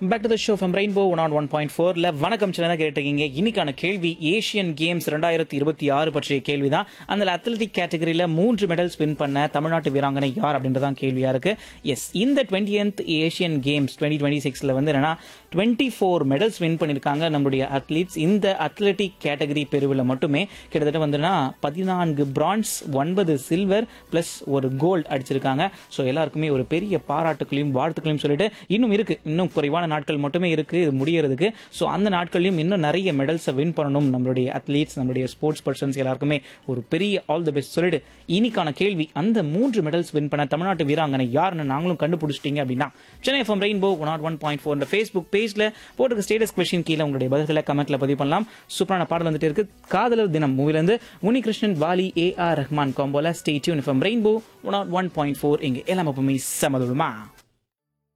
back to the show from Rainbow one on one point ஃபோர்ல வணக்கம் சின்னதாக கேட்டிருக்கீங்க இன்னைக்கான கேள்வி ஏஷியன் கேம்ஸ் ரெண்டாயிரத்தி இருபத்தி ஆறு பற்றிய கேள்வி தான் அந்த அத்லட்டிக் கேட்டகரியில் மூன்று மெடல்ஸ் வின் பண்ண தமிழ்நாட்டு வீராங்கனை யார் அப்படின்றதான் கேள்வியா இருக்கு எஸ் இந்த twentieth Asian Games twenty twenty சிக்ஸ்ல வந்து என்னன்னா டுவெண்ட்டி ஃபோர் மெடல்ஸ் வின் பண்ணியிருக்காங்க நம்மளுடைய அத்லீட்ஸ் இந்த அத்லட்டிக் கேட்டகரி பிரிவில் மட்டுமே கிட்டத்தட்ட வந்துன்னா பதினான்கு பிரான்ஸ் ஒன்பது சில்வர் பிளஸ் ஒரு கோல்டு அடிச்சிருக்காங்க ஸோ எல்லாருக்குமே ஒரு பெரிய பாராட்டுகளையும் வாழ்த்துக்களையும் சொல்லிட்டு இன்னும் இருக்கு இன்னும் குறைவான நாட்கள் மட்டுமே இருக்கு இது முடியறதுக்கு ஸோ அந்த நாட்கள்லையும் இன்னும் நிறைய மெடல்ஸை வின் பண்ணணும் நம்மளுடைய அத்லீட்ஸ் நம்மளுடைய ஸ்போர்ட்ஸ் பர்சன்ஸ் எல்லாருக்குமே ஒரு பெரிய ஆல் தி பெஸ்ட் சொல்லிட்டு இன்னைக்கான கேள்வி அந்த மூன்று மெடல்ஸ் வின் பண்ண தமிழ்நாட்டு வீராங்கனை யாருன்னு நாங்களும் கண்டுபிடிச்சிட்டீங்க அப்படின்னா Chennai FM Rainbow one not one point four Facebook பேஜ்ல போட்டுக்க ஸ்டேட்டஸ் கொஸ்டின் கீழே உங்களுடைய பதில்களை கமெண்ட்ல பதிவு பண்ணலாம் சூப்பரான பாடல் வந்துட்டு இருக்கு காதலர் தினம் மூவிலேருந்து உனிகிருஷ்ணன் வாலி ஏ ஆர் ரஹ்மான் காம்போல stay tune FM Rainbow one not one point four இங்கே எல்லாம் எப்பவுமே சமதுமா